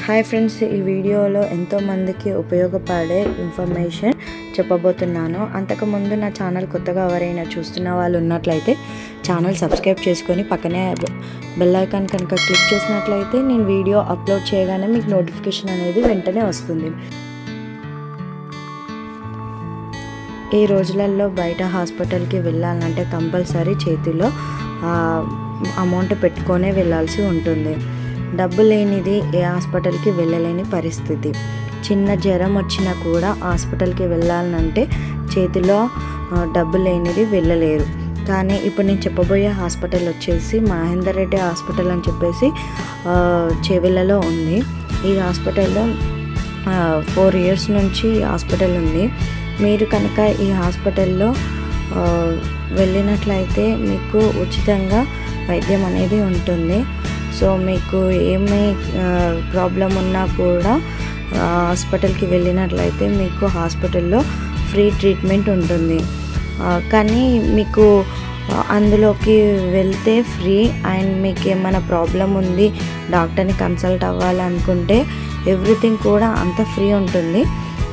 hi friends ఈ వీడియోలో ఎంతోమందికి ఉపయోగపడే ఇన్ఫర్మేషన్ చెప్పబోతున్నాను అంతకుముందు నా ఛానల్ కొత్తగా ఎవరైనా చూస్తున్న వాళ్ళు ఉన్నట్లయితే ఛానల్ సబ్స్క్రైబ్ చేసుకొని పక్కనే బెల్ ఐకాన్ కనుక క్లిక్ చేసినట్లయితే నేను వీడియో అప్లోడ్ చేయగానే మీకు నోటిఫికేషన్ అనేది వెంటనే వస్తుంది ఈ రోజులలో బయట హాస్పిటల్కి వెళ్ళాలంటే కంపల్సరీ చేతిలో అమౌంట్ పెట్టుకొనే వెళ్ళాల్సి ఉంటుంది డబ్బు లేనిది ఏ హాస్పిటల్కి వెళ్ళలేని పరిస్థితి చిన్న జ్వరం వచ్చినా కూడా హాస్పిటల్కి వెళ్ళాలంటే చేతిలో డబ్బు లేనిది వెళ్ళలేరు కానీ ఇప్పుడు నేను చెప్పబోయే హాస్పిటల్ వచ్చేసి మహేందర్ రెడ్డి హాస్పిటల్ అని చెప్పేసి చెవిలలో ఉంది ఈ హాస్పిటల్లో ఫోర్ ఇయర్స్ నుంచి హాస్పిటల్ ఉంది మీరు కనుక ఈ హాస్పిటల్లో వెళ్ళినట్లయితే మీకు ఉచితంగా వైద్యం అనేది ఉంటుంది సో మీకు ఏమీ ప్రాబ్లం ఉన్నా కూడా హాస్పిటల్కి వెళ్ళినట్లయితే మీకు హాస్పిటల్లో ఫ్రీ ట్రీట్మెంట్ ఉంటుంది కానీ మీకు అందులోకి వెళ్తే ఫ్రీ అండ్ మీకు ఏమైనా ప్రాబ్లం ఉంది డాక్టర్ని కన్సల్ట్ అవ్వాలనుకుంటే ఎవ్రీథింగ్ కూడా అంత ఫ్రీ ఉంటుంది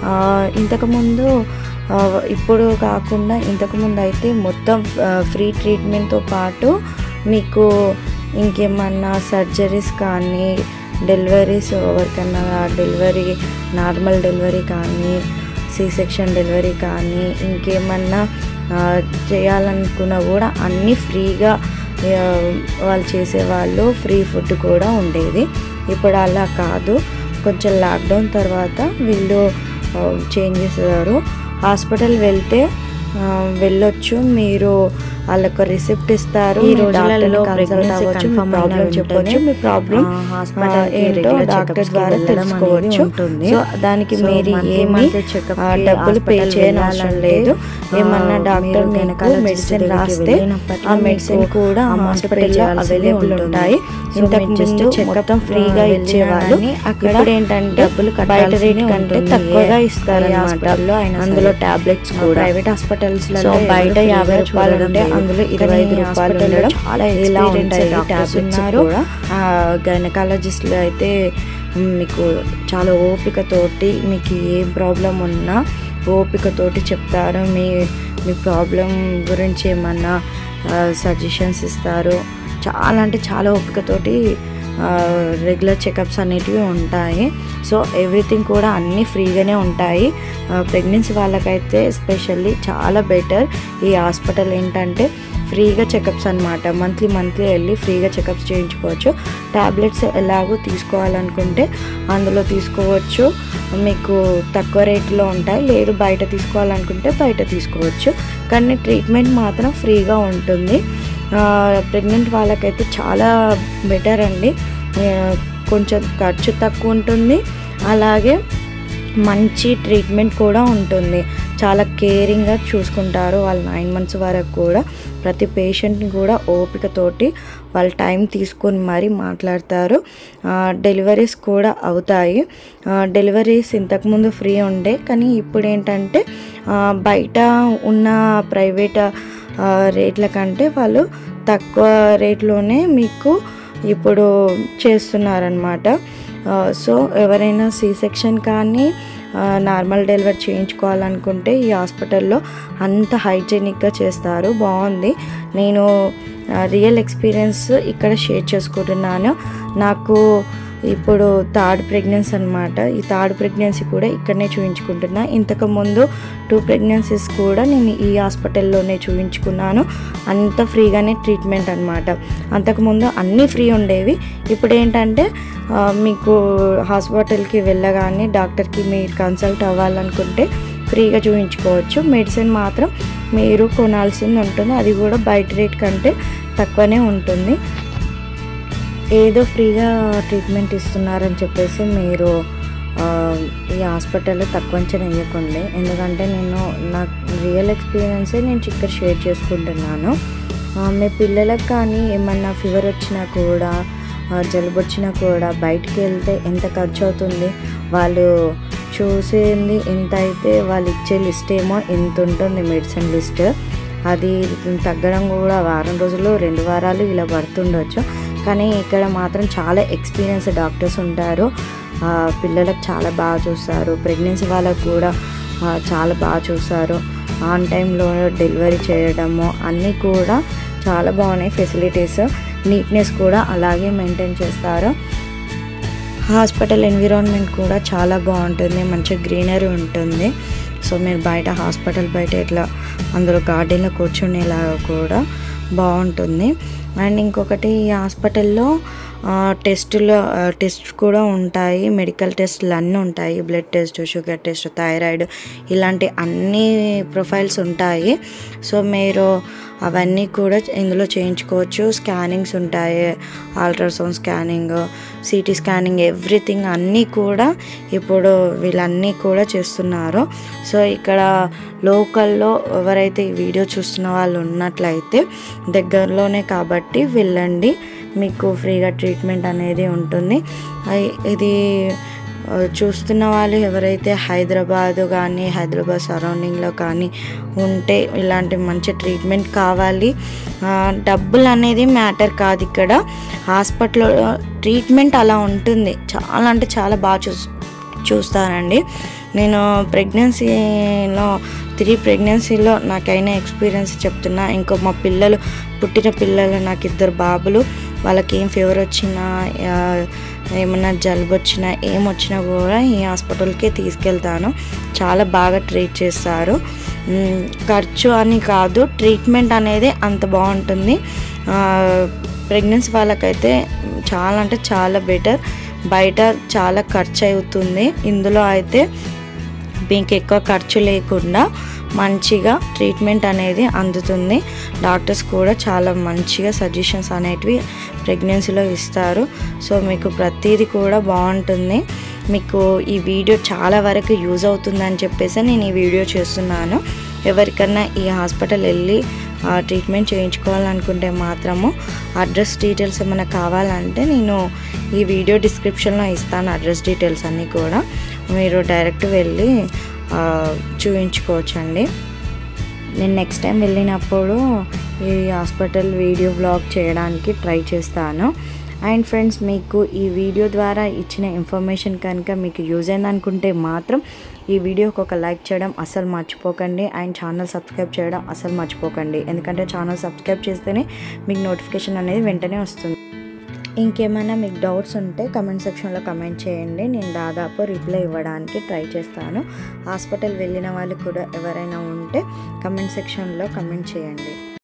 ఇంతకుముందు ఇప్పుడు కాకుండా ఇంతకుముందు అయితే మొత్తం ఫ్రీ ట్రీట్మెంట్తో పాటు మీకు ఇంకేమన్నా సర్జరీస్ కానీ డెలివరీస్ ఎవరికన్నా డెలివరీ నార్మల్ డెలివరీ కానీ సి సెక్షన్ డెలివరీ కానీ ఇంకేమన్నా చేయాలనుకున్నా కూడా అన్నీ ఫ్రీగా వాళ్ళు చేసేవాళ్ళు ఫ్రీ ఫుడ్ కూడా ఉండేది ఇప్పుడు అలా కాదు కొంచెం లాక్డౌన్ తర్వాత వీళ్ళు చేంజ్ చేసేవారు హాస్పిటల్ వెళ్తే వెళ్ళొచ్చు మీరు వాళ్ళకు రిసిప్ట్ ఇస్తారు ఈ రోజులలో కన్సల్ట్ అవ్వచ్చు మీ ప్రాబ్లం చెప్పొచ్చు మీ ప్రాబ్లం హాస్పిటల్ ఏంటో డాక్టర్ ద్వారా తెలుసుకోవచ్చు సో దానికి మీరు ఏమి డబ్బులు పే చేయనవసరం లేదు ఏమన్నా డాక్టర్ వెనకాల మెడిసిన్ రాస్తే ఆ మెడిసిన్ కూడా హాస్పిటల్లో అవైలబుల్ ఉంటాయి ఇంతకు ముందు చెకప్ ఫ్రీగా ఇచ్చేవాళ్ళు అక్కడ ఏంటంటే డబ్బులు బయట రేట్ కంటే తక్కువగా ఇస్తారు హాస్పిటల్లో అందులో టాబ్లెట్స్ కూడా ప్రైవేట్ హాస్పిటల్స్ లో బయట యాభై రూపాయలు ఉంటే అందులో ఇరవై ఐదు రూపాయలు ఉండడం చాలా ఎలా ఉంటాయి టాబ్లెట్స్ ఉన్నారు గైనకాలజిస్టులు అయితే మీకు చాలా ఓపికతోటి మీకు ఏం ప్రాబ్లం ఉన్నా ఓపికతోటి చెప్తారు మీ మీ ప్రాబ్లం గురించి ఏమన్నా సజెషన్స్ ఇస్తారు చాలా అంటే చాలా ఓపికతోటి రెగ్యులర్ చెకప్స్ అనేటివి ఉంటాయి సో ఎవ్రీథింగ్ కూడా అన్నీ ఫ్రీగానే ఉంటాయి ప్రెగ్నెన్సీ వాళ్ళకైతే ఎస్పెషల్లీ చాలా బెటర్ ఈ హాస్పిటల్ ఏంటంటే ఫ్రీగా చెకప్స్ అనమాట మంత్లీ మంత్లీ వెళ్ళి ఫ్రీగా చెకప్స్ చేయించుకోవచ్చు ట్యాబ్లెట్స్ ఎలాగో తీసుకోవాలనుకుంటే అందులో తీసుకోవచ్చు మీకు తక్కువ రేట్లో ఉంటాయి లేదు బయట తీసుకోవాలనుకుంటే బయట తీసుకోవచ్చు కానీ ట్రీట్మెంట్ మాత్రం ఫ్రీగా ఉంటుంది ప్రెగ్నెంట్ వాళ్ళకైతే చాలా బెటర్ అండి కొంచెం ఖర్చు తక్కువ ఉంటుంది అలాగే మంచి ట్రీట్మెంట్ కూడా ఉంటుంది చాలా కేరింగ్గా చూసుకుంటారు వాళ్ళు నైన్ మంత్స్ వరకు కూడా ప్రతి పేషెంట్ని కూడా ఓపికతోటి వాళ్ళ టైం తీసుకొని మరీ మాట్లాడతారు డెలివరీస్ కూడా అవుతాయి డెలివరీస్ ఇంతకుముందు ఫ్రీ ఉండే కానీ ఇప్పుడు ఏంటంటే బయట ఉన్న ప్రైవేట్ రేట్ల కంటే వాళ్ళు తక్కువ రేట్లోనే మీకు ఇప్పుడు చేస్తున్నారనమాట సో ఎవరైనా సి సెక్షన్ కానీ నార్మల్ డెలివరీ చేయించుకోవాలనుకుంటే ఈ హాస్పిటల్లో అంత హైజీనిక్గా చేస్తారు బాగుంది నేను రియల్ ఎక్స్పీరియన్స్ ఇక్కడ షేర్ చేసుకుంటున్నాను నాకు ఇప్పుడు థర్డ్ ప్రెగ్నెన్సీ అనమాట ఈ థర్డ్ ప్రెగ్నెన్సీ కూడా ఇక్కడనే చూపించుకుంటున్నా ఇంతకుముందు టూ ప్రెగ్నెన్సీస్ కూడా నేను ఈ హాస్పిటల్లోనే చూపించుకున్నాను అంత ఫ్రీగానే ట్రీట్మెంట్ అనమాట అంతకుముందు అన్నీ ఫ్రీ ఉండేవి ఇప్పుడు ఏంటంటే మీకు హాస్పిటల్కి వెళ్ళగానే డాక్టర్కి మీరు కన్సల్ట్ అవ్వాలనుకుంటే ఫ్రీగా చూపించుకోవచ్చు మెడిసిన్ మాత్రం మీరు కొనాల్సింది ఉంటుంది అది కూడా బయట రేట్ కంటే తక్కువనే ఉంటుంది ఏదో ఫ్రీగా ట్రీట్మెంట్ ఇస్తున్నారని చెప్పేసి మీరు ఈ హాస్పిటల్లో తక్కువ అంచనా వేయకండి ఎందుకంటే నేను నా రియల్ ఎక్స్పీరియన్సే నేను ఇక్కడ షేర్ చేసుకుంటున్నాను మీ పిల్లలకు కానీ ఏమన్నా ఫీవర్ వచ్చినా కూడా జలుబు వచ్చినా కూడా బయటికి వెళ్తే ఎంత ఖర్చు అవుతుంది వాళ్ళు చూసేది ఎంత అయితే వాళ్ళు ఇచ్చే లిస్ట్ ఏమో ఎంత ఉంటుంది మెడిసిన్ లిస్ట్ అది తగ్గడం కూడా వారం రోజులు రెండు వారాలు ఇలా పడుతుండొచ్చు కానీ ఇక్కడ మాత్రం చాలా ఎక్స్పీరియన్స్ డాక్టర్స్ ఉంటారు ఆ, పిల్లలకు చాలా బాగా చూస్తారు ప్రెగ్నెన్సీ వాళ్ళకు కూడా ఆ, చాలా బాగా చూస్తారు ఆన్ టైంలో డెలివరీ చేయడము అన్నీ కూడా చాలా బాగున్నాయి ఫెసిలిటీస్ నీట్నెస్ కూడా అలాగే మెయింటైన్ చేస్తారు హాస్పిటల్ ఎన్విరాన్మెంట్ కూడా చాలా బాగుంటుంది మంచి గ్రీనరీ ఉంటుంది సో మీరు బయట హాస్పిటల్ బయట ఇట్లా అందులో గార్డెన్లో కూర్చునేలాగా కూడా బాగుంటుంది అండ్ ఇంకొకటి ఈ హాస్పిటల్లో టెస్టులు టెస్ట్ కూడా ఉంటాయి మెడికల్ టెస్టులు అన్నీ ఉంటాయి blood test sugar test thyroid ఇలాంటి అన్ని ప్రొఫైల్స్ ఉంటాయి సో మీరు అవన్నీ కూడా ఇందులో చేయించుకోవచ్చు స్కానింగ్స్ ఉంటాయి ultrasound scanning CT scanning everything అన్నీ కూడా ఇప్పుడు వీళ్ళన్నీ కూడా చేస్తున్నారు సో ఇక్కడ లోకల్లో ఎవరైతే ఈ వీడియో చూస్తున్న వాళ్ళు ఉన్నట్లయితే దగ్గరలోనే కాబట్టి వెళ్ళండి మీకు ఫ్రీగా ట్రీట్మెంట్ అనేది ఉంటుంది అయ్- ఇది ఆ, చూస్తున్న వాళ్ళు ఎవరైతే హైదరాబాద్ కానీ హైదరాబాద్ సరౌండింగ్లో కానీ ఉంటే ఇలాంటి మంచి ట్రీట్మెంట్ కావాలి ఆ, డబ్బులు అనేది మ్యాటర్ కాదు ఇక్కడ హాస్పిటల్లో ట్రీట్మెంట్ అలా ఉంటుంది చాలా అంటే చాలా బాగా చూ చూస్తానండి నేను ప్రెగ్నెన్సీలో త్రీ ప్రెగ్నెన్సీలో నాకైన ఎక్స్పీరియన్స్ చెప్తున్నా ఇంకో మా పిల్లలు పుట్టిన పిల్లలు నాకు ఇద్దరు బాబులు వాళ్ళకి ఏం ఫీవర్ వచ్చినా ఆ, ఏమన్నా జలుబు వచ్చినా ఏం వచ్చినా కూడా ఈ హాస్పిటల్కి తీసుకెళ్తాను చాలా బాగా ట్రీట్ చేస్తారు మ్, ఖర్చు అని కాదు ట్రీట్మెంట్ అనేది అంత బాగుంటుంది ప్రెగ్నెన్సీ వాళ్ళకైతే చాలా అంటే చాలా బెటర్ బయట చాలా ఖర్చు అవుతుంది ఇందులో అయితే మీకు ఎక్కువ ఖర్చు లేకుండా మంచిగా ట్రీట్మెంట్ అనేది అందుతుంది డాక్టర్స్ కూడా చాలా మంచిగా సజెషన్స్ అనేటివి ప్రెగ్నెన్సీలో ఇస్తారు సో మీకు ప్రతిదీ కూడా బాగుంటుంది మీకు ఈ వీడియో చాలా వరకు యూజ్ అవుతుందని చెప్పేసి నేను ఈ వీడియో చేస్తున్నాను ఎవరికన్నా ఈ హాస్పిటల్ వెళ్ళి ఆ, ట్రీట్మెంట్ చేయించుకోవాలనుకుంటే మాత్రము అడ్రస్ డీటెయిల్స్ ఏమైనా కావాలంటే నేను ఈ వీడియో డిస్క్రిప్షన్లో ఇస్తాను అడ్రస్ డీటెయిల్స్ అన్నీ కూడా మీరు డైరెక్ట్ వెళ్ళి ఆ, చూయించుకోవచ్చండి నేను నెక్స్ట్ టైం వెళ్ళినప్పుడు ఈ హాస్పిటల్ వీడియో బ్లాగ్ చేయడానికి ట్రై చేస్తాను అండ్ ఫ్రెండ్స్ మీకు ఈ వీడియో ద్వారా ఇచ్చిన ఇన్ఫర్మేషన్ కనుక మీకు యూజ్ అయింది అనుకుంటే మాత్రం ఈ వీడియోకి ఒక లైక్ చేయడం అసలు మర్చిపోకండి అండ్ ఛానల్ సబ్స్క్రైబ్ చేయడం అసలు మర్చిపోకండి ఎందుకంటే ఛానల్ సబ్స్క్రైబ్ చేస్తేనే మీకు నోటిఫికేషన్ అనేది వెంటనే వస్తుంది ఇంకేమైనా మీకు డౌట్స్ ఉంటే కమెంట్ సెక్షన్లో కమెంట్ చేయండి నేను దాదాపు రిప్లై ఇవ్వడానికి ట్రై చేస్తాను హాస్పిటల్ వెళ్ళిన వాళ్ళు కూడా ఎవరైనా ఉంటే కమెంట్ సెక్షన్లో కమెంట్ చేయండి